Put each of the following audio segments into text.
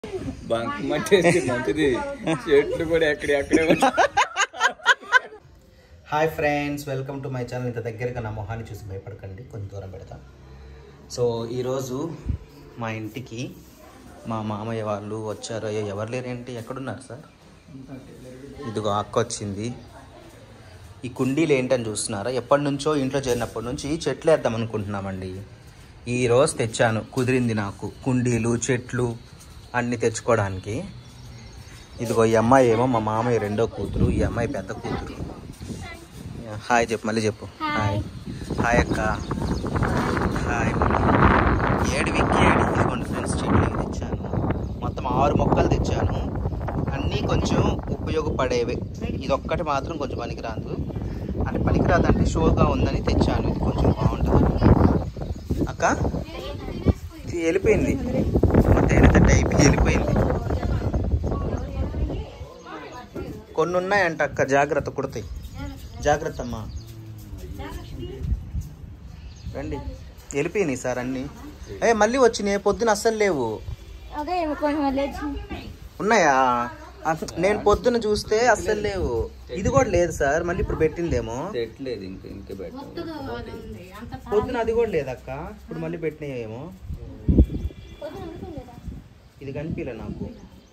Bunk మట్టేసి మంచిది చెట్లు కూడా ఎక్కడ ఎక్కడే ఉన్నాయి. Hi friends welcome to my channel ఇంత దగ్గరగా నా మొహాన్ని చూసి భయపడకండి కొంచెం దూరం పెడతా సో ఈరోజు మా ఇంటికి మా మామయ్య వాళ్ళు వచ్చారు అయ్యో ఎవరు లేరేంటి ఎక్కడున్నారు సార్ ఇదిగో అక్క వచ్చింది ఈ కుండీలు ఏంటని చూస్తున్నారా ఎప్పటి నుంచో ఇంట్లో చేరినప్పటి నుంచి చెట్లు వేద్దాం అనుకుంటున్నామండి ఈ రోజు తెచ్చాను కుదిరింది నాకు కుండీలు చెట్లు అన్నీ తెచ్చుకోవడానికి ఇదిగో ఈ అమ్మాయి ఏమో మా మామయ్య రెండో కూతురు ఈ అమ్మాయి పెద్ద కూతురు హాయ్ చెప్పు మళ్ళీ చెప్పు హాయ్ హాయ్ అక్క హాయ్ ఏడు విక్కి ఏడు ఇదిగోండి ఫ్రెండ్స్ చెట్లు ఇవి తెచ్చాను మొత్తం ఆరు మొక్కలు తెచ్చాను అన్నీ కొంచెం ఉపయోగపడేవి ఇది ఒక్కటి మాత్రం కొంచెం పనికిరాదు అంటే పనికిరాదు అంటే షోగా ఉందని తెచ్చాను ఇది కొంచెం బాగుంటుంది అక్క ఇది వెళ్ళిపోయింది తేనె తట్ట అయిపోయి వెళ్ళిపోయింది కొన్ని ఉన్నాయంట అక్క జాగ్రత్త కుడతాయి జాగ్రత్త అమ్మా రండి వెళ్ళిపోయినాయి సార్ అన్నీ ఏ మళ్ళీ వచ్చినాయి పొద్దున అస్సలు లేవు అదే కొంచెం లేచి ఉన్నాయా అస- నేను పొద్దున చూస్తే అస్సలు లేవు ఇది కూడా లేదు సార్ మళ్ళీ ఇప్పుడు పెట్టిందేమో చెట్లేదు ఇంక ఇంకే పెట్టాలి పొద్దున అది కూడా లేదక్క ఇప్పుడు మళ్ళీ పెట్టినాయేమో ఇది కనిపించలే నాకు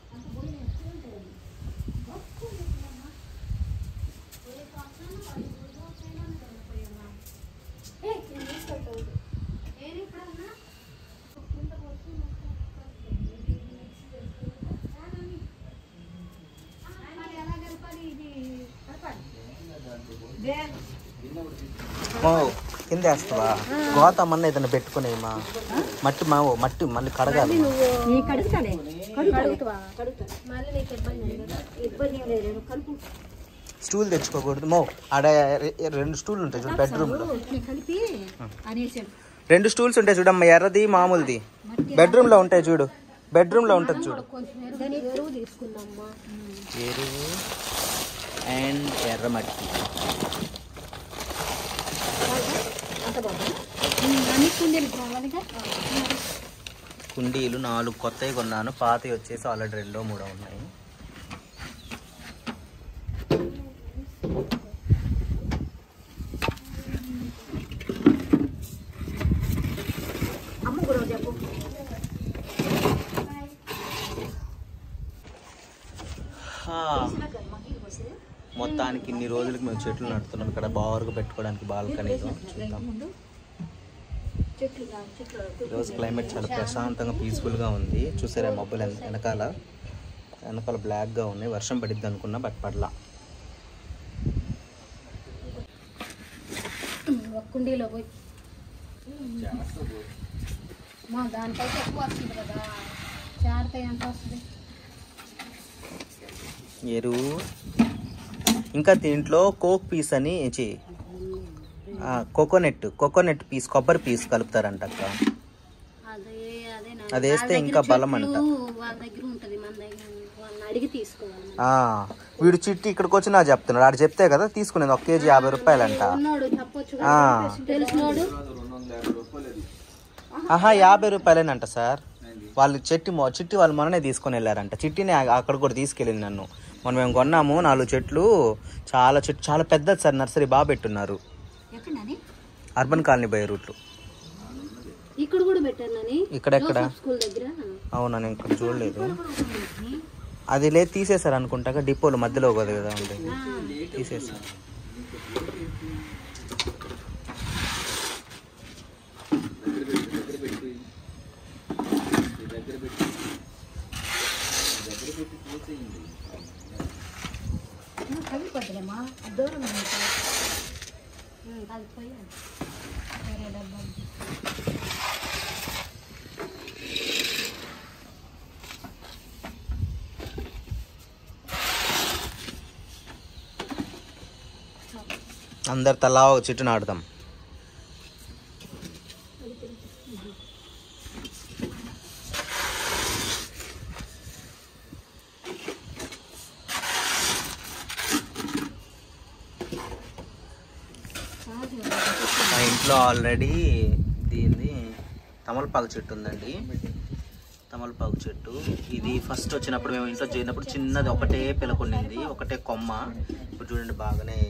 ఓ కింద వేస్తావా గోతం అన్న ఏదైనా పెట్టుకునేమా మట్టి మా ఓ మట్టి మళ్ళీ కడగాలి నీ కడుగుతానే కడుగుతావా మళ్ళీ నీకు ఇబ్బంది ఉంది కదా ఇబ్బంది ఏం లేదు నువ్వు కలుపు స్టూల్ తెచ్చుకోకూడదు మో ఆడ రె- రెండు స్టూల్ ఉంటాయి చూడు బెడ్రూమ్ లో నేను కలిపి అనేసాడు రెండు స్టూల్స్ ఉంటాయి చూడమ్మా ఎర్రది మామూలుది బెడ్రూమ్ లో ఉంటాయి చూడు బెడ్రూమ్ లో ఉంటుంది చూడు కొంచెం దాని ఎరువు తీసుకుందామ్మా ఎరువు అండ్ ఎర్రమట్టి అంత బాగుంది అన్ని కుండీలు కావాలిగా కుండీలు నాలుగు కొత్తవి కొన్నాను పాతవి వచ్చేసి ఆల్రెడీ రెండో మూడో ఉన్నాయి అమ్మ కూడా చెప్పు హా. మొత్తానికి ఇన్ని రోజులకి మేము చెట్లు నడుతున్నాం ఇక్కడ బారుగా పెట్టుకోవడానికి బాల్కనీలో చూద్దాం చెట్లు కాదు, చెట్లు ఈరోజు క్లైమేట్ చాలా ప్రశాంతంగా పీస్ఫుల్గా ఉంది చూసారా మబ్బులు వెన- వెనకాల వెనకాల బ్లాక్గా ఉన్నాయి వర్షం పడిద్ది అనుకున్నా బట్ పడలా ఒక కుండీలో పోయి మా దానికైతే ఎక్కువ వస్తుంది కదా చారితే ఎంత వస్తుంది ఎరువు ఇంకా దీంట్లో కోక్ పీస్ అని చి కోకోనట్ కోకోనట్ పీస్ కొబ్బరి పీస్ కలుపుతారంట అక్క అదే అదే నా- అది వేస్తే వాళ్ళ దగ్గర ఇంకా బలం అంట. చెట్లు వాళ్ళ దగ్గర ఉంటది మన దగ్గర వాళ్ళని అడిగి తీసుకోవాలి మనం. ఆ, వీడు చిట్టి ఇక్కడికి వచ్చి నాకు చెప్తున్నాడు ఆడు చెప్తే కదా తీసుకునేది ఒక కేజీ యాభై రూపాయలంట ఉన్నోడు చెప్పొచ్చు ఆ. తెలిసినోడు ఆహా యాభై రూపాయలేనంట సార్ వాళ్ళు చెట్టి మొ- చిట్టి వాళ్ళు మొన్ననే తీసుకొని వెళ్ళారంట చిట్టిని ఆ- అక్కడ కూడా తీసుకెళ్ళింది నన్ను మనం మేము కొన్నాము నాలుగు చెట్లు చాలా చెట్టు చాలా పెద్దది సార్ నర్సరీ బాగా పెట్టున్నారు ఎక్కడని అర్బన్ కాలనీ బై రూట్లు ఇక్కడ కూడా పెట్టాను నని ఇక్కడెక్కడ స్కూల్ దగ్గర అవునా నేను ఇక్కడ చూడలేదు అది లేదు తీసేశారు అనుకుంటా డిపోలు మధ్యలో కదా కదా ఉండేది తీసేసారు కవి కొద్దిలేమా దూరం ఉంది. ఉమ్, అది పోయి వేరే డబ్బా అందరు తలా ఒక చెట్టు నాటుదాం మా ఇంట్లో ఆల్రెడీ దీన్ని తమలపాకు చెట్టు ఉందండి తమలపాకు చెట్టు ఇది ఫస్ట్ వచ్చినప్పుడు మేము ఇంట్లో చేరినప్పుడు చిన్నది ఒకటే పిలకొండింది ఒకటే కొమ్మ ఇప్పుడు చూడండి బాగానే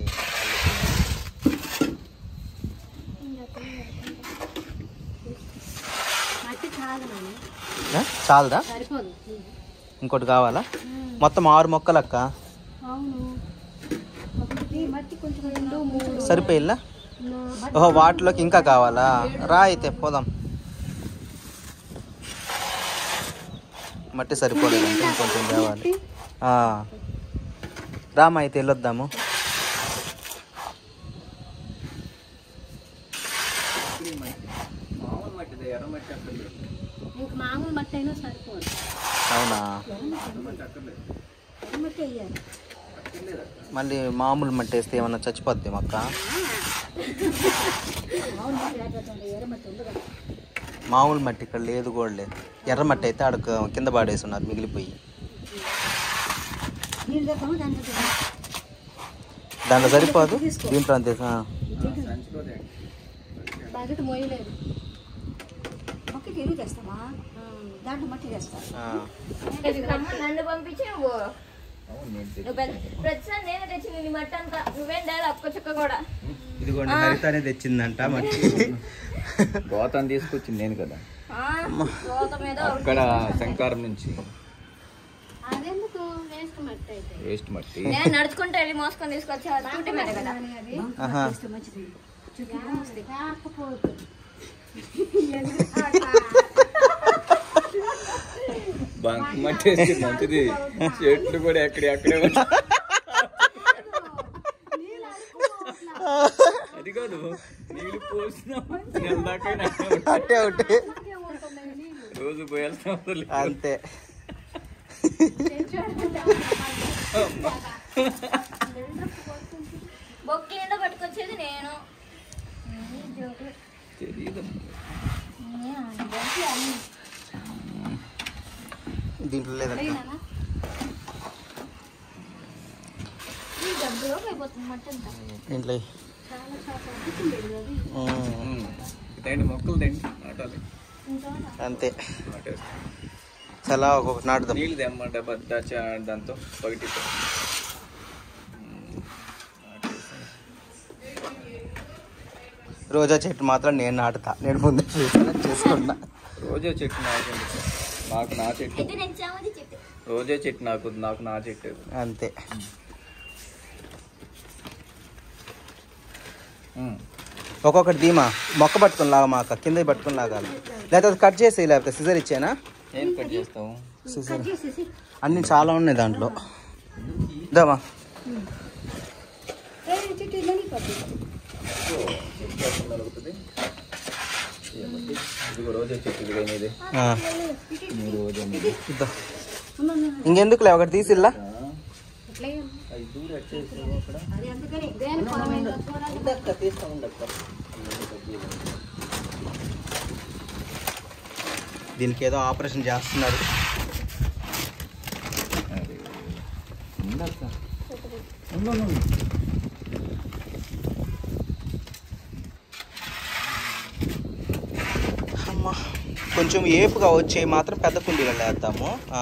మట్టి చాలు నాన్న ఆ, చాలదా సరిపోదు ఇంకోటి కావాలా మొత్తం ఆరు మొక్కలు అక్క అవును ఒకటి మట్టి కొంచెం రెండు మూడు సరిపోయిల్లా నా- ఓహో వాటిలోకి ఇంకా కావాలా రా అయితే పోదాం మట్టి సరిపోలేదంటే ఇంకొంచెం తేవాలి ఆ. రామా అయితే వెళ్ళొద్దాము మామూలు మట్టిదే ఎర్ర మట్టి అక్కర్లేదు ఇంక మామూలు మట్టి అయినా సరిపోదు అవునా ఎర్ర మట్టి అక్కర్లేదు ఎర్ర మట్టి వేయాలి అక్కర్లేదు మళ్ళీ మామూలు మట్టి వేస్తే ఏమన్నా చచ్చిపోద్ది మొక్క మామూలు మట్టి లేకపోతే ఎర్ర మట్టి ఉంది కదా మామూలు మట్టి ఇక్కడ లేదు కూడా లేదు ఎర్ర మట్టి అయితే ఆడ కింద పాడేసి ఉన్నారు మిగిలిపోయి నీళ్ళు తెద్దామా దాంట్లో తెద్దామా? దాంట్లో సరిపోదు దీంట్లో అంతే ఆ. సంచిలో తేండి బకెట్ మోయలేదు బకెట్ ఎరువు తెస్తావా దాంట్లో మట్టి తెస్తా ఆ. నన్ను పంపించి నువ్వు అవును నేను నువ్వు పెద్ద- ప్రతిసారి నేనే తెచ్చి నీ మట్టి అంతా నువ్వేం తేడా ఒక్క చుక్క కూడా ఇదిగోండి హరితనే తెచ్చిందంట మట్టి గోతాన్ని తీసుకొచ్చింది నేను కదా ఆ, రోత మీద అక్కడ శంకారం నుంచి అదెందుకు వేస్ట్ మట్టి అయితే వేస్ట్ మట్టి నేను నడుచుకుంటూ వెళ్ళి మోసుకొని తీసుకొచ్చా స్కూటీ మీద కదా అది ఆహా. మంచిది కాకపోతే బంక్ మట్టి వేస్తే మంచిది చెట్లు కూడా ఎక్కడ ఎక్కడే ఉన్నాయి. అది కాదు నీళ్ళు పోసినా నెల దాకా అట్టే ఒకటి రోజు పోయాల్సిన అవసరం లేదు. అంతే బొక్కి నిండా పట్టుకొచ్చేది నేను తెలీదు దీంట్లో లేదంట ఈ డబ్బులోకి అయిపోతుంది మట్టి అంతా దీంట్లో ఉమ్, ఉమ్. ఇదేంటి మొక్కలు తిండి నాటాలి అంతే నాటేస్తాం చాలా ఒక్కొక్కటి నాటుదాం నీళ్ళు తెమ్మంట బద్ద చా- దాంతో పగిటి రోజా చెట్టు మాత్రం నేను నాటుతా నేను ముందే చూసుకున్నా చేసుకున్నా రోజే చెట్టు నాకండి నాకు నా చెట్టు అయితే నేను చామది చెట్టు రోజే చెట్టు నాకు నాకు నా చెట్టు అంతే ఉమ్. ఒక్కొక్కటి ధీమా మొక్క పట్టుకుని లాగా మాక కింద పట్టుకుని లాగాలి లేకపోతే అది కట్ చేసి లేకపోతే సిజర్ ఇచ్చేనా ఏం కట్ చేస్తావు సిజర్ అన్ని చాలా ఉన్నాయి దాంట్లో దామా చెట్టు ఇళ్ళని పట్టు నలుగుతుంది ఏముంది? ఇదిగో రోజే చెట్టు ఇదిగో ఇది ఆ, నీ రోజే ఇద్దా. ఇంకెందుకులే ఒకటి తీసిల్లా అట్లే అది దూరం వచ్చేసి అక్కడ అది అందుకని దేనికి పొలమైందో చూడాలి దీనికి ఏదో ఆపరేషన్ చేస్తున్నారు అది ఉందక్క ఉండు, ఉండు, ఉండు. అమ్మా కొంచెం ఏపుగా వచ్చే మాత్రం పెద్ద కుండీలో వేద్దాము ఆ,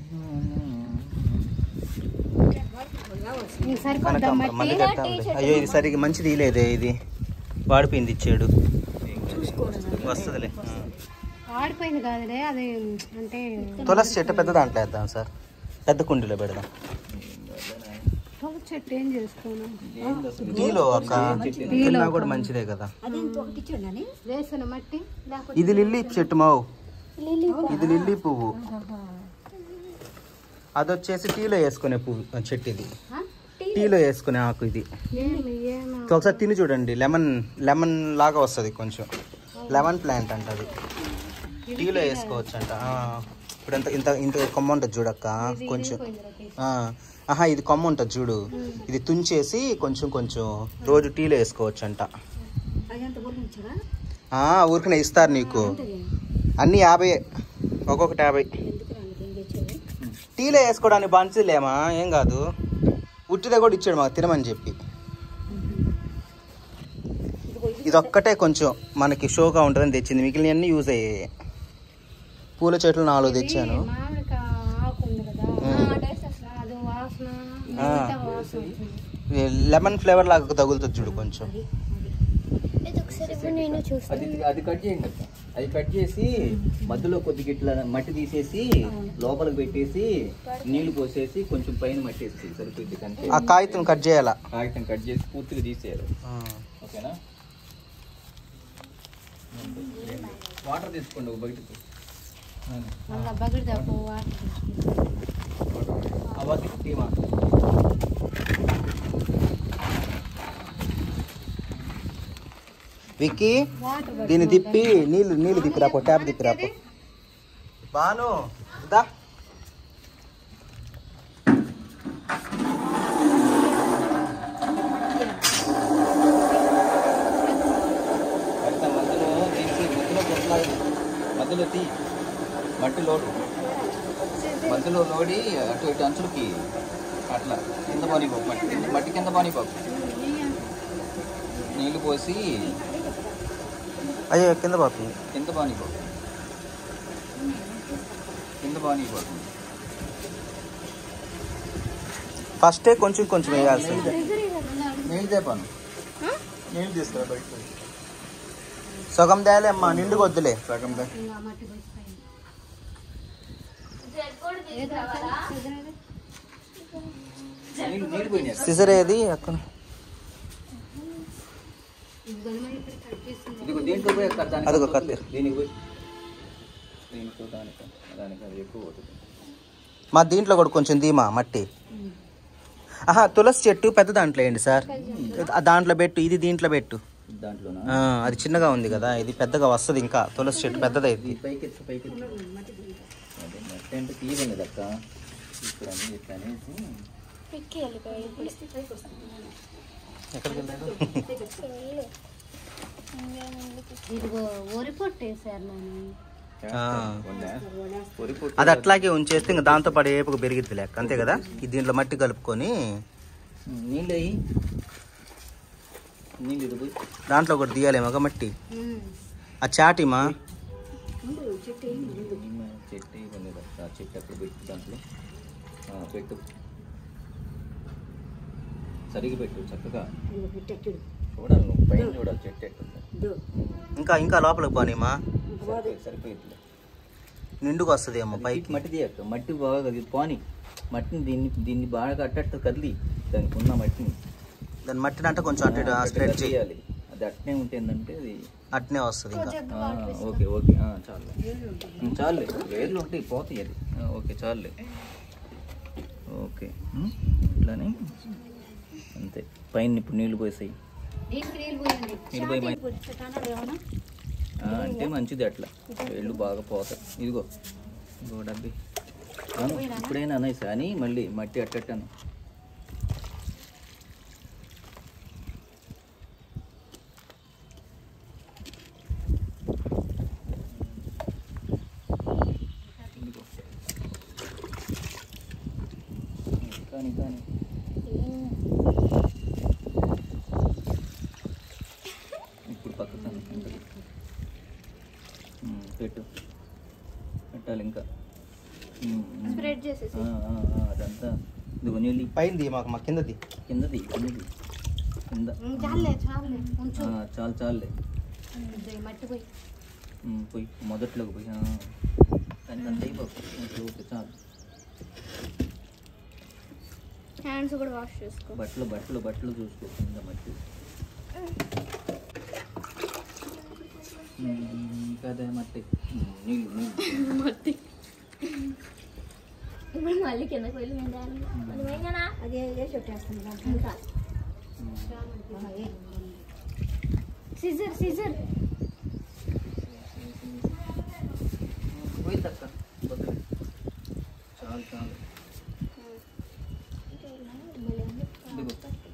నీకు సరిపోద్దా కనకాంబరం మట్టి మళ్ళీ పెడతాంలే. అయ్యో ఇది సరిగ్గా మంచిది లేదే ఇది వాడిపోయింది ఇచ్చాడు వస్తుందిలే ఆ. ఆడిపోయింది కాదులే అది అంటే తులసి చెట్టు పెద్ద దాంట్లో వేద్దాం సార్ పెద్ద కుండీలో పెడదాం తులసి చెట్టు ఏం చేసుకోను టీలో అక్క తిన్నా కూడా మంచిదే కదా వేసిన మట్టి లేకపోతే ఇది లిల్లీ చెట్టు మావు ఇది లిల్లీ పువ్వు అది వచ్చేసి టీలో వేసుకునే పువ్వు ఆ, చెట్టు ఇది ఆ? టీలో వేసుకునే ఆకు ఇది ఏమి ఏమి సో ఒకసారి తిని చూడండి లెమన్ లెమన్ లాగా వస్తుంది కొంచెం లెమన్ ప్లాంట్ అంట అది టీలో వేసుకోవచ్చు అంట ఆ, ఇప్పుడు ఇంత ఇంత ఇంత కొమ్మ ఉంటుంది చూడక్క కొంచెం ఆ, ఆహా ఇది కొమ్మ ఉంటుంది చూడు ఇది తుంచేసి కొంచెం కొంచెం రోజు టీలో వేసుకోవచ్చు అంట అదంతా గుర్తించరా ఆ, ఊరికనే ఇస్తారు నీకు అన్నీ యాభై ఒక్కొక్కటి యాభై టీలో వేసుకోవడానికి బంచులేమా ఏం కాదు ఉట్టిదే కూడా ఇచ్చాడు మాకు తినమని చెప్పి ఇది ఒక్కటే కొంచెం మనకి షోగా ఉంటుందని తెచ్చింది మిగిలినవన్నీ యూజ్ అయ్యాయి పూల చెట్లు నాలుగు తెచ్చాను మామిడికాయ ఆకు ఉంది కదా ఉమ్. ఆ టేస్ట్ అసలు అది వాసన ఆ. మిగతా వాసన వస్తుంది. లెమన్ ఫ్లేవర్ లాగా తగులుతుంది చూడు కొంచెం ఇది ఒకసారి ఇవ్వు, నేను చూస్తాను అది అది కట్ చేయండి అక్క అది కట్ చేసి మధ్యలో కొద్దిగా ఇట్లా మట్టి తీసేసి లోపలికి పెట్టేసి నీళ్లు పోసేసి కొంచెం పైన మట్టి వేసి సరిపోయింది కంటే ఆ కాగితం కట్ చేయాలా కాగితం కట్ చేసి పూర్తిగా తీసేయాలి ఓకేనా వాటర్ తీసుకోండి ఒక బయటకు మళ్ళీ బగిడితే ఒక వాటర్ అవన్నీ టీమా విక్కీ వాటర్ దీన్ని తిప్పి నీళ్ళు నీళ్ళు తిప్పిరాపో ట్యాప్ తిప్పిరాపో బాను దా పెడతా మధ్యలో తీసి మధ్యలో కొట్లాలి మధ్యలో తీ మట్టి లోడు మధ్యలో లోడి అటు ఇటు అంచులకి అట్లా కింద పాని పోకు మట్టి కింద- మట్టి కింద పాని పోకు నీళ్లు పోసి అయ్యో కింద పాపి కింద పాని పోకు కింద పాని పోకు ఫస్టే కొంచెం కొంచెం వేయాల్సింది నీళ్ళు తేపాను నీళ్ళు తీసుకురా బయట సగం తేలే అమ్మా నిండుగా వద్దులే సగం దా. మట్టి పోసిపోయింది నీళ్ళు నీళ్ళు పోయినాయి సిజర్ ఏది అక్కడ ఇదిగో దీంట్లో పోయి అక్కడ దానికి అదిగో అంత కత్తి. వద్దులే. దీనికి పోయి దీనికి దానికి దానికి అది ఎక్కువ పోతుంది మా దీంట్లో కూడా కొంచెం ధీమా మట్టి ఆహా తులసి చెట్టు పెద్ద దాంట్లో వేయండి సార్ ఆ దాంట్లో పెట్టు ఇది దీంట్లో పెట్టు దాంట్లోనా ఆ, అది చిన్నగా ఉంది కదా ఇది పెద్దగా వస్తుంది ఇంకా తులసి చెట్టు పెద్దదైంది ఈ పైకి ఎత్తు పైకి ఎత్తు అదే మట్టి అంటే తీయడం కదా అక్క ఇక్కడ అన్ని ఇట్లా అనేసి ఎక్కడికి వెళ్ళాడు ఇదిగో వరి పొట్టు వేసారు నేను ఆ. ఉందా? పొరి పొట్టు అది అట్లాగే ఉంచేస్తే ఇంకా దాంతో పాటు ఏపుగా పెరిగిద్ది లెక్క అంతే కదా ఇది దీంట్లో మట్టి కలుపుకొని ఉమ్, నీళ్ళు అయ్యి నీళ్ళు ఇది పోయి దాంట్లో ఒకటి తీయాలేమో మట్టి ఆ చాటిమా చెట్టు ఇవ్వండి కదా ఆ చెట్టు అక్కడ పెట్టు దాంట్లో ఆ, పెట్టు సరిగా పెట్టు చక్కగా చూడాలి నువ్వు పైన చూడాలి చెట్టు ఎట్టుందో. ఇంకా ఇంకా లోపలికి పోనీమా సరిపోయి సరిపోయిద్దిలే. నిండుగా వస్తుంది ఏమో అది పైకి మట్టి తీయక్క మట్టి బాగా కదిలి పోని మట్టిని దీన్ని దీన్ని బాగా అట్టట్టు కదిలి దానికి ఉన్న మట్టిని దాని మట్టిని అంటే కొంచెం అటు ఇటు ఆ, స్ప్రెడ్ అట్టట్టు చేయి చేయాలి అది అట్నే ఉంటే ఏంటంటే అది అట్నే వస్తుంది ఇంకా ఆ, ఓకే ఓకే ఆ, చాలులే ఉమ్, చాలులే వేర్లు ఉంటాయి పోతాయి అది ఆ, ఓకే చాలులే ఓకే ఉమ్, ఇట్లానే అంతే పైన ఇప్పుడు నీళ్లు పోసాయి దీనికి నీళ్ళు పోయండి నీళ్ళు పోయి మై- ఆ, అంటే మంచిది అట్లా వేళ్ళు బాగా పోతాయి ఇదిగో ఇదిగో డబ్బి అవును ఇప్పుడైనా అనేసి అని మళ్ళీ మట్టి అట్టట్టాను ఇదిగో. కానీ కానీ ఇప్పుడు పక్కన ఉంటుంది. ఉమ్, పెట్టు పెట్టాలి ఇంకా ఉమ్, ఉమ్. స్ప్రెడ్ చేసేసి ఆ, ఆ, ఆ, అదంతా ఇదిగో నీళ్ళు పైంది మాకు మా కిందది కిందది కిందది కింద చాలే చాలే కొంచెం ఆ, చాలు చాలులే ఇది మట్టి పోయి ఉమ్, పోయి మొదట్లోకి పోయి ఆ. దానికి అంత అయిపోతుంది ఓకే, ఓకే చాలు హ్యాండ్స్ కూడా వాష్ చేసుకో బట్టలు బట్టలు బట్టలు చూసుకో కింద మట్టి ఉమ్, కదా మట్టి ఉమ్, నీళ్ళు నీళ్ళు మట్టి ఇప్పుడు మళ్ళీ కిందకి వెళ్ళి మేము దాన్ని మళ్ళీ వేయనా అది వేసి పెట్టేస్తుంది ఇంకా సిజర్ సిజర్ పోయి తక్క వదిలే. చాలు చాలు ఇదిగో.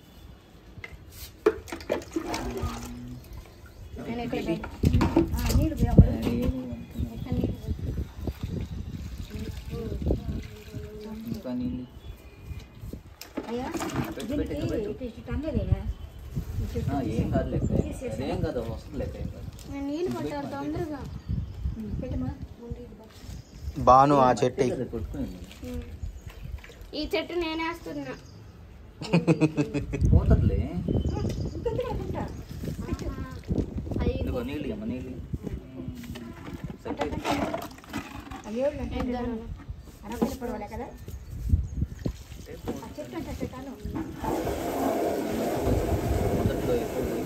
నేను ఇక్కడ ఇది. నీళ్ళు పోయి అది ఇంకా నీళ్ళు అయ్యా పెట్టు, పెట్టు, ఇంకా పెట్టు. ఇటు ఇటు అన్నదే ఆ, ఏం కాదు లెక్క అదేం కాదు వస్తుంది లెక్క ఏం కాదు నేను నీళ్ళు పట్టాలి తొందరగా పెట్టమా ముందు ఇటు పట్టు. బాను ఆ చెట్టు ఎక్కి- కదా కొట్టుకుని ఈ చెట్టు నేనే వేస్తున్నా పోతుందిలే అయ్యి ఇదిగో నీళ్ళు అమ్మ నీళ్ళు సరిపోయింది. ఇద్దరు. మొదట్లో ఎక్కువ పోయి.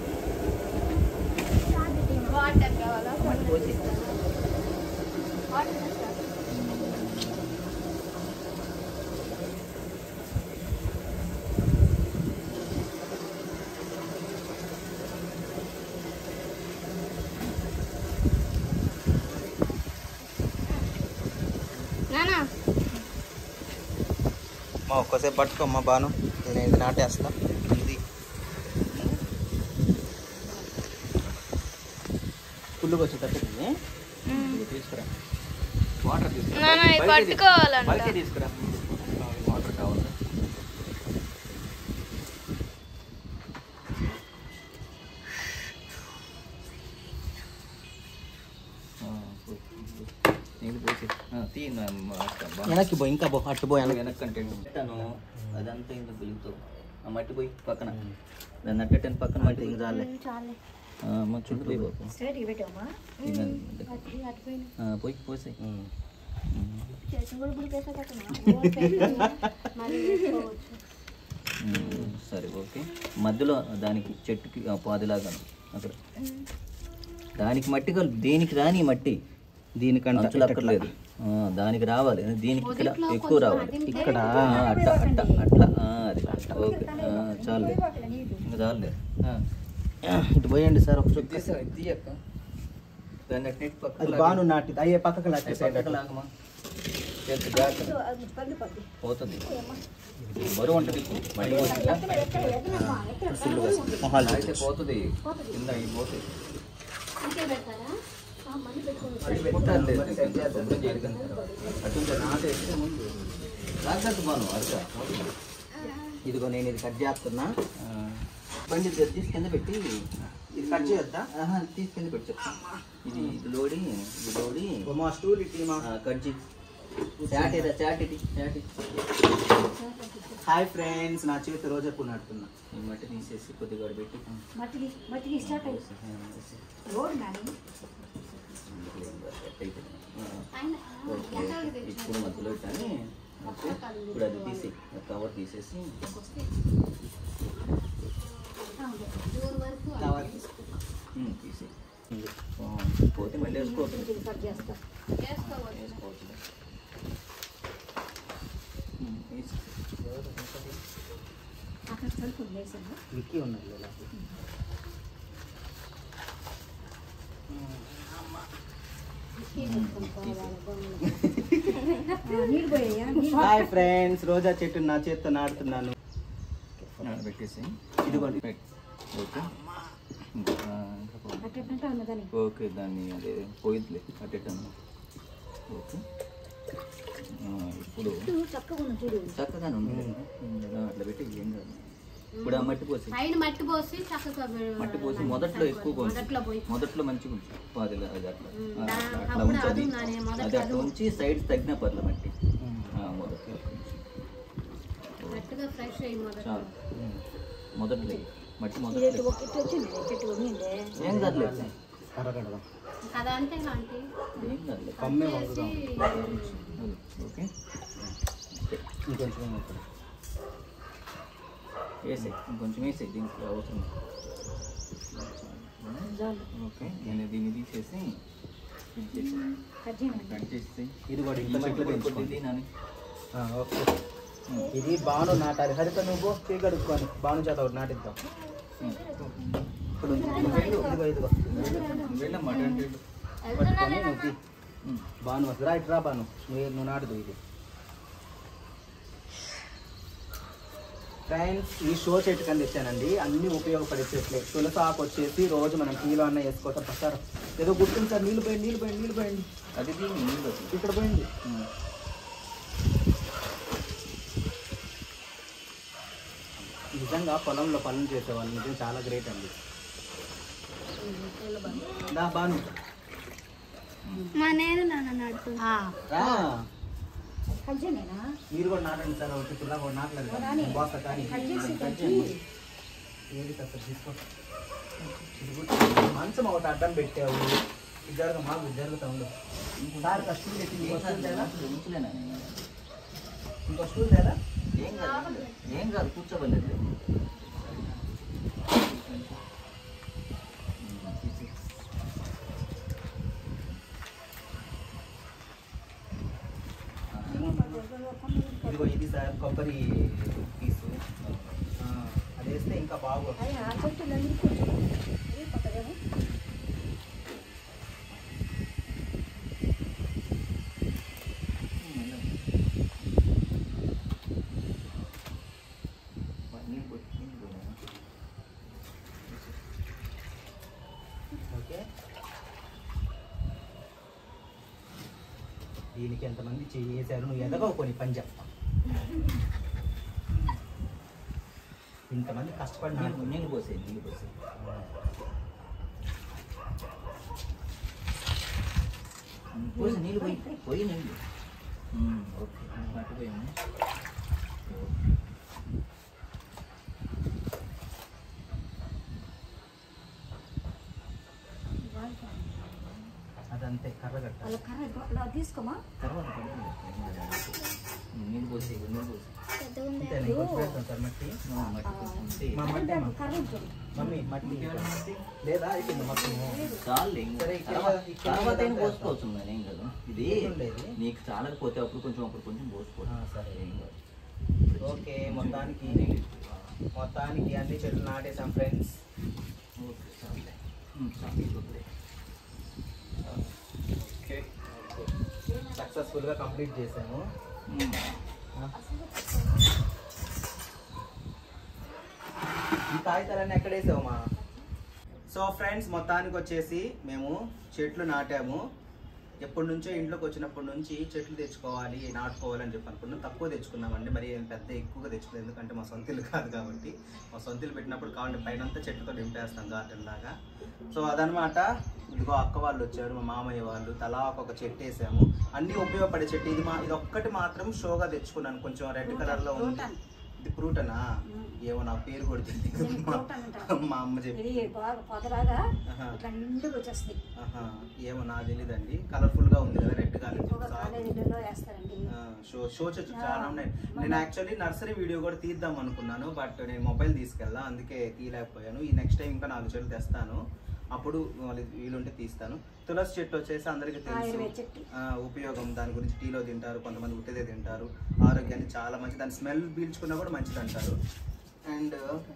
వాటర్ కావాలా మట్టి పోసి వాటర్ తెస్తా. నానా మా ఒక్కసేపు పట్టుకోమ్మా బాను నేను ఇది నాటేస్తా ఇది ఫుల్గా వచ్చేటట్టు ఇదిగో తీసుకురా వాటర్ తీసుకురా నాన్న, ఇవి బయటికి తీ- పట్టుకోవాలంట. బయటికి తీసుకురా వాటర్ కావాలి ఆ, పోయి, పోయి. నీళ్ళు పోసి ఆ, తీ నా- మా అక్క, బా. వెనక్కి పో ఇంకా పో అట్టు పో వెనక్కి వెనక్కి అంటే పెట్టాను అదంతా ఎందుకు వెలుగుతావు ఆ మట్టి పోయి పక్కన దాన్ని అట్టని పక్కన మట్టి ఇంక చాలే చాలే ఆ, మా చుట్టూ పోయి బాబు ఇదంతా. ఆ, పోయి పోసి ఉమ్. చేసిన కూడా ఇప్పుడు వేసేటట్టున్నా మరి వేసుకోవచ్చు ఉమ్, సరే ఓకే మధ్యలో దానికి చెట్టుకి ఆ, పాదిలాగాను అక్కడ దానికి మట్టి కాదు దేనికి రాని ఈ మట్టి దీనికంట అంచులు అక్కర్లేదు ఆ, దానికి రావాలి దీనికి ఇక్కడ ఎక్కువ రావాలి ఇక్కడ ఆ, అట్లా అట్లా అట్లా ఆ, అది ఓకే ఆ, చాలు ఇంకా చాలులే ఆ. ఇటు పోయండి సార్ ఒక చుట్టూ తీయక్క దాన్ని అట్నే పక్కకు అది లాగు. బాను నాటి అయ్యే పక్కకు అది లాగే పక్కకు లాగమా చేతి జాగ్రత్త. పోతుంది బరువు ఉంటుంది మళ్ళీ పోతుందా? మొహాలు అయితే పోతుంది కింద అవి పోతాయి ఇంకే పెడతారా ఆ, మళ్ళీ పెట్టుకోవచ్చు అది పెట్టాలి లేదు, ఇంకా శుభ్రం చేయాలి కదా. అటు ఇంకా నాటేస్తే ముందు జాగ్రత్త బాను అరక ఇదిగో నేను ఇది కట్ చేస్తున్నా ఆ, బండి ఇది తీసి కింద పెట్టి ఇది కట్ చేయొద్దా ఆహా, తీసి కింద పెట్టి చెప్తా ఇది ఇది లోడి ఇది లోడి మా స్టూల్ ఇట్టి మా ఆ, కట్ చేయి చాట్ ఇదా చాట్ ఇది చాట్ ఇది. హాయ్ ఫ్రెండ్స్ నా చేతి రోజా పూ నాటుతున్నా ఈ మట్టి తీసేసి కొద్దిగా ఆడ పెట్టి మట్టిది మట్టిది స్టార్ట్ అయ్యి రోడ్ నాని ఆయన ఓకే ఇప్పుడు మధ్యలో కానీ ఓకే ఇప్పుడు అది తీసి కవర్ తీసేసి ఊరు వరకు కవర్ ఉమ్, తీసి ఆ, పోతే మళ్ళీ వేసుకోవచ్చు వేసుకోవచ్చు వేసుకోవచ్చు ఉమ్, వేసి. అక్కడ సరుకు వేసాను విక్కీ ఉన్నది లేదా నీళ్ళు పోయాయా హాయ్ ఫ్రెండ్స్ రోజా చెట్టు నా చేత్తో నాటుతున్నాను ఆ, పెట్టేసి ఇదిగోండి. పెట్. ఓకే ఇంకా, ఆ, ఇంకా పో- అట్లా ఉన్నదని ఓకే దాన్ని అదే పోయిద్లే అట్టేటాను ఓకే ఆ, ఇప్పుడు చక్కగా ఉంది చూడు చక్కగానే ఉంది ఆ, అట్లా పెట్టి ఏం కాదు ఇప్పుడు ఆ మట్టి పోసి పైన మట్టి పోసి చక్కగా మట్టి పోసి మొదట్లో ఎక్కువ పోసి మొదట్లో పోయి మొదట్లో మంచిగా ఉంటుంది పాదిలా అది అట్లా ఆ, దా- అట్లా అప్పుడు ఉంచి అది అది నానే మొదట్లో అది అది అట్లా ఉంచి సైడ్ తగ్గిన పర్ల మట్టి ఆ, మొదట్లో గట్టిగా ఫ్రెష్ అయ్యి మొదట చాలు మొదట్లో ఎయ్. మట్టి మొదట్లో ఏం కాదులేదు కరగడదాం కదా అంతే లాంటి ఏం కాదులేదు కమ్మే వంగుదాం ఓకే ఇంకొంచెం ఇక్కడ. వేసే ఇంకొంచెం వేసే దీంట్లో అవసరం ఓకే నేను దీన్ని తీసేసి ఇది చేసి కట్ చేసి ఇది కూడా ఈ ఇంత మట్టి చెట్లు పొడి పెంచుకోండి కొద్దిగా నాని. ఆ, ఓకే ఇది బాను నాటాలి హరిత నువ్వు పీ కడుక్కొని బాను చేత ఒకటి నాటిద్దాం ఉమ్. ఇప్పుడు నువ్వు వెళ్ళు. ఇదిగో ఇదిగో వెళ్ళమ్మా అటు ఇటు వెళ్ళు. పట్టుకొని నువ్వు తీ. ఉమ్. బాను వస్తుంది రా ఇటు రా బాను నువ్వు నువ్వు నాటుదు ఇది ఫ్రెండ్స్ ఈ షో చెట్టు కింద తెచ్చానండి అన్ని ఉపయోగపడే చెట్లే తులసి ఆకు వచ్చేసి రోజు మనం కిలో అన్న వేసుకోవటం పట్టారు ఏదో గుర్తించారు నీళ్ళు పోయండి నీళ్ళు పోయండి నీళ్ళు పోయండి అది దీన్ని నీళ్ళు వస్తుంది. ఇక్కడ పోయింది ఉమ్. నిజంగా పొలంలో పనులు చేసేవాళ్ళు నిజం చాలా గ్రేట్ అండి దా బాను మా నేను నాన్న నడుపుతుంది రా కజ్జనేనా మీరు కూడా నాటండి సార్ ఒకటి పిల్ల కూడా నాటలేదు కదా. రాని. బాస్ కానీ కజ్జేసి కట్ కజ్జి చేయండి. ఏది సార్ సార్ తీసుకో ఇది కూడా మంచం ఒకటి అడ్డం పెట్టావు ఇది జరగ మాకు ఇది జరుగుతా ఉండు సార్ ఒక స్టూల్ ఎత్తి ఇంకో స్టూల్ తేలా ఉంచలేనా నేను? ఇంకో స్టూల్ తేలా ఏం కాదు ఏం కాదు కూర్చోబలేదు ఇదిగో ఇది సార్ కొబ్బరి పీసు ఆ, అది వేస్తే ఇంకా బాగోదు అయ్యా ఆ చెట్టులు అన్ని కూర్చో ఇది పక్కదేమో ఓకే దీనికి ఎంతమంది చేశారు నువ్వు ఎదగవు కొన్ని పని చెప్తా ఇంతమంది కష్టపడి నీళ్ళు నీళ్ళు పోసే నీళ్ళు పోసే పోసి నీళ్ళు పోయి పోయి నీళ్ళు ఉమ్, ఓకే పట్టుపోయాము అదంతే కర్ర కట్ట వాళ్ళ కర్ర ఇలా తీసుకోమా తర్వాత పడుతుంది నీళ్ళు పోసి నీళ్ళు పోసి పెద్దగా ఉంది అంతేనా ఇంకొంచెం వేస్తాం సార్ మట్టి ఆ, మట్టి పోసి అంతే. మా మట్టి అమ్మ. కర్ర ఉంటుంది మమ్మీ మట్టి లేదా అయిపోయింది మొత్తం చాలు ఇంకా. సరే, ఇక్కడ- తర్వాత ఇక్కడ తర్వాత అయినా ఇదంతా పోసుకోవచ్చు మరి ఏం కాదు ఇది ఉండేది. నీకు చాలకపోతే అప్పుడు కొంచెం అప్పుడు కొంచెం పోసుకోవచ్చు ఆ, సరే. ఏం కాదు ఓకే మొత్తానికి నీళ్ళు. మొత్తానికి అన్ని చెట్లు నాటేసాం ఫ్రెండ్స్ ఓకే చాలులే. ఉమ్, చాలు, ఇది వదిలే. సక్సెస్ఫుల్గా కంప్లీట్ చేసాము ఉమ్. ఈ కాగితాలన్నీ ఎక్కడ వేసావమ్మా సో ఫ్రెండ్స్ మొత్తానికి వచ్చేసి మేము చెట్లు నాటాము ఎప్పటి నుంచో ఇంట్లోకి వచ్చినప్పటి నుంచి చెట్లు తెచ్చుకోవాలి నాటుకోవాలి అని చెప్పి అనుకున్నాం తక్కువ తెచ్చుకున్నామండి మరి ఏం పెద్ద ఎక్కువగా తెచ్చుకోలేదు ఎందుకంటే మా సొంత ఇల్లు కాదు కాబట్టి మా సొంత ఇల్లు పెట్టినప్పుడు కావాలంటే పైన అంతా చెట్టుతో నింపేస్తాం గార్డెన్ లాగా సో అదనమాట ఇదిగో అక్క వాళ్ళు వచ్చారు మా మామయ్య వాళ్ళు తలా ఒక్కొక్క చెట్టు వేసాము అన్ని ఉపయోగపడే చెట్టు ఇది మా ఇది ఒక్కటి మాత్రం షోగా తెచ్చుకున్నాను కొంచెం రెడ్ కలర్ లో ఉంది ఇది ఫ్రూటనా ఏమో నా పేరు కూడా తెలియదు దీన్ని ఫ్రూట్ అంటారు. మా అమ్మ చెప్పి ఇది బాగా పొదలాగా ఆహా. ఇట్లా నిండుగా వచ్చేస్తాయి ఆహా, ఏమో నాకు తెలియదండి కలర్ఫుల్ గా ఉంది కదా రెడ్ ఎక్కువగా కలర్ కాలేజీలలో వేస్తారండి షో షో చెట్లు చాలా ఉన్నాయి నేను యాక్చువల్లీ నర్సరీ వీడియో కూడా తీద్దాం అనుకున్నాను బట్ నేను మొబైల్ తీసుకెళ్ళా అందుకే తీయలేకపోయాను ఈ నెక్స్ట్ టైం ఇంకా నాలుగు చెట్లు తెస్తాను అప్పుడు వాళ్ళు వీలుంటే తీస్తాను తులసి చెట్టు వచ్చేసి అందరికీ తెలుసు ఆయుర్వేద చెట్టు ఆ, ఉపయోగం దాని గురించి టీలో తింటారు కొంతమంది ఉత్తదే తింటారు ఆరోగ్యానికి చాలా మంచిది దాని స్మెల్ పీల్చుకున్నా కూడా మంచిది అంటారు అండ్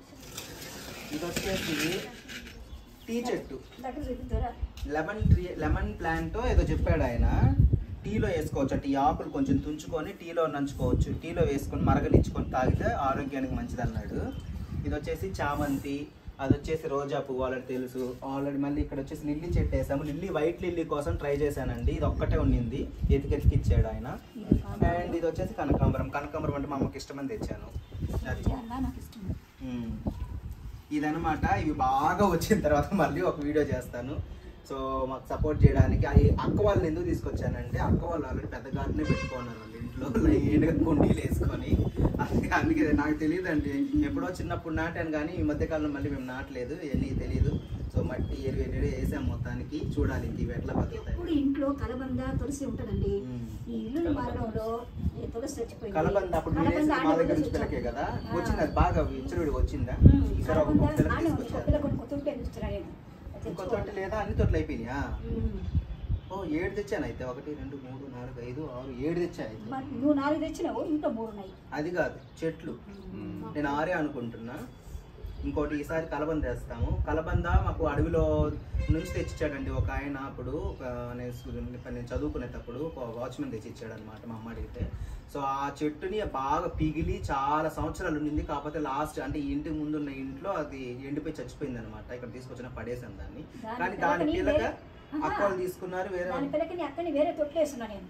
ఇది వచ్చేసి టీ చెట్టు దగ్గర చూపిద్దారా లెమన్ ట్రీ లెమన్ ప్లాంట్ ఏదో చెప్పాడు ఆయన టీలో వేసుకోవచ్చు అంటే ఈ ఆకులు కొంచెం తుంచుకొని టీలో నంచుకోవచ్చు టీలో వేసుకొని మరగనిచ్చుకొని తాగితే ఆరోగ్యానికి మంచిది అన్నాడు ఇది వచ్చేసి చామంతి అది వచ్చేసి రోజా పువ్వు ఆల్రెడీ తెలుసు ఆల్రెడీ మళ్ళీ ఇక్కడ వచ్చేసి లిల్లీ చెట్టు వేసాము లిల్లీ వైట్ లిల్లీ కోసం ట్రై చేశానండి ఇది ఒక్కటే ఉండింది ఎతికెతికి ఇచ్చాడు ఆయన అండ్ ఇది వచ్చేసి కనకాంబరం కనకాంబరం అంటే మా అమ్మకి ఇష్టమని తెచ్చాను అది అన్నా నాకు ఇష్టం మ్మ్. ఇదనమాట ఇవి బాగా వచ్చిన తర్వాత మళ్ళీ ఒక వీడియో చేస్తాను సో మాకు సపోర్ట్ చేయడానికి అది అక్క వాళ్ళని ఎందుకు తీసుకొచ్చానంటే అక్క వాళ్ళు ఆల్రెడీ పెద్ద గార్డెనే పెట్టుకున్నారు వాళ్ళ ఇంట్లో లైన్గా కుండీలు వేసుకొని అందుకే అందుకే నాకు తెలియదండి ఎప్పుడో చిన్నప్పుడు నాటాను కానీ ఈ మధ్యకాలంలో మళ్ళీ మేము నాటలేదు ఇవన్నీ తెలియదు సో మట్టి ఎరువు ఎరువు వేసాం మొత్తానికి చూడాలి ఇంక ఇవి ఎట్లా బతుకుతాయి ఎప్పుడు ఇంట్లో కలబంద తులసి ఉంటుందండి మ్మ్. ఈ ఇల్లు మారడంలో ఈ తులసి చచ్చిపోయింది కలబంద అప్పుడు మీరు కలబంద వేసిన మా ఆడ దగ్గర తులసి నుంచి పిల్లకే వచ్చాను. కదా ఆ. వచ్చింది అది బాగా విచ్చరుడిగా వచ్చిందా మ్మ్. ఈసారి ఒక కలబంద పిల్లకి ఆడే ఉంది. తీసుకొచ్చారు కొత్తలో కొన్ని కొత్త ఉంటే చూస్తున్నా నేను ఇంకో తోట లేదా అన్ని తోటలు అయిపోయినాయా మ్మ్. ఓ ఏడు తెచ్చాను అయితే ఒకటి రెండు మూడు నాలుగు ఐదు ఆరు ఏడు తెచ్చా అయితే మరి నువ్వు నాలుగు తెచ్చినావు ఇంట్లో మూడు ఉన్నాయి అది కాదు చెట్లు నేను ఆరే అనుకుంటున్నా ఇంకోటి ఈసారి కలబంద వేస్తాము కలబంద మాకు అడవిలో నుంచి తెచ్చిచ్చాడండి ఒక ఆయన అప్పుడు ఒక నేను సు- నేను చదువుకునేటప్పుడు ఒక వాచ్మెన్ తెచ్చిచ్చాడు అనమాట మా అమ్మ అడిగితే సో ఆ చెట్టుని బాగా పిగిలి చాలా సంవత్సరాలు ఉండింది కాకపోతే లాస్ట్ అంటే ఈ ఇంటి ముందున్న ఇంట్లో అది ఎండిపోయి చచ్చిపోయింది అనమాట ఇక్కడ తీసుకొచ్చిన పడేసాను దాన్ని దాని కానీ దాని పిల్లకని పిల్లక వేరే- ఆహా. అక్కలు తీసుకున్నారు వేరే దాని పిల్లకి అక్కడిని వేరే తొట్టు వేస్తున్నా నేను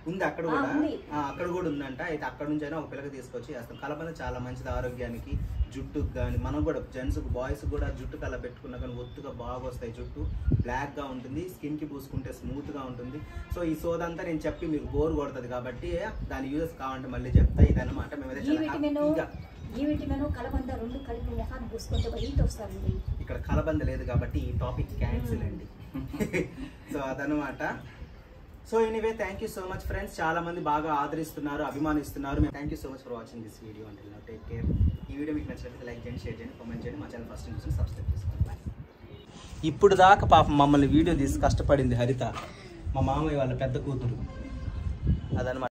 ఉంది అక్కడ ఆ, కూడా ఉంది. ఆ, అక్కడ కూడా ఉందంట అయితే అక్కడ నుంచి అయినా ఒక పిల్లకి తీసుకొచ్చి వేస్తాం కలబంద చాలా మంచిది ఆరోగ్యానికి జుట్టుకు కానీ మనం కూడా జెంట్స్ బాయ్స్ కూడా జుట్టు కల పెట్టుకున్నా కానీ ఒత్తుగా బాగా వస్తాయి జుట్టు బ్లాక్ గా ఉంటుంది స్కిన్ కి పూసుకుంటే స్మూత్ గా ఉంటుంది సో ఈ సోదంతా నేను చెప్పి మీకు బోర్ కొడుతుంది కాబట్టి దాని యూజెస్ కావాలంటే మళ్ళీ చెప్తా ఇదన్నమాట మేమైతే ఈ చాలా విటమిన్ హ్యాపీగా ఈ విటమిన్ కలబంద రెండు కలిపి మొహాన్ని పూసుకుంటే వెయిట్ వస్తారండి ఇక్కడ కలబంద లేదు కాబట్టి ఈ టాపిక్ క్యాన్సిల్ అండి సో అదనమాట so anyway thank you so much friends చాలా మంది బాగా ఆదరిస్తున్నారు అభిమానిస్తున్నారు thank you so much for watching this video అంటే టేక్ కేర్ ఈ వీడియో మీకు నచ్చినట్లయితే లైక్ చేయండి షేర్ చేయండి కామెంట్ చేయండి మా ఛానల్ ఫస్ట్ చూసి సబ్స్క్రైబ్ చేసుకోండి Bye. ఇప్పుడు దాకా పాపం మమ్మల్ని వీడియో తీసి కష్టపడింది హరిత మా మామయ్య వాళ్ళ పెద్ద కూతురు అదనమాట